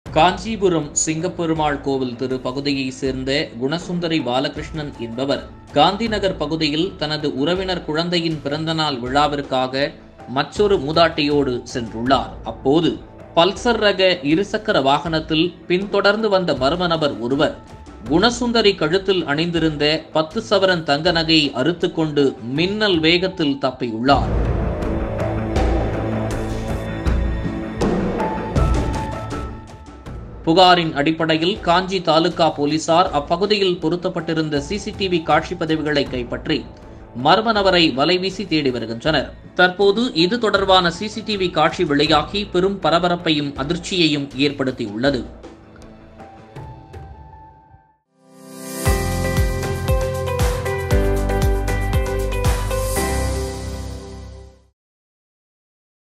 காஞ்சிபுரம் சிங்கப்பெருமாள் கோவில் திரு பகுதியைச் சேர்ந்த குணசுந்தரி பாலகிருஷ்ணன் என்பவர் காந்திநகர் பகுதியில் தனது உறவினர் குழந்தையின் பிறந்தநாள் விழாவிற்காக மற்றொரு மூதாட்டியோடு சென்றுள்ளார் அப்போது பல்சர் ரக இருசக்கர வாகனத்தில் பின்தொடர்ந்து வந்த மர்ம நபர் ஒருவர் குணசுந்தரி கழுத்தில் அணிந்திருந்த பத்து சவரன் தங்க நகையை அறுத்துக்கொண்டு மின்னல் வேகத்தில் தப்பியுள்ளார் புகாரின் அடிப்படையில் காஞ்சி தாலுகா போலீசார் அப்பகுதியில் பொருத்தப்பட்டிருந்த சிசிடிவி காட்சி பதிவுகளை கைப்பற்றி மர்ம நபரை வலைவீசி தேடி வருகின்றனர் தற்போது இது தொடர்பான சிசிடிவி காட்சி வெளியாகி பெரும் பரபரப்பையும் அதிர்ச்சியையும் ஏற்படுத்தியுள்ளது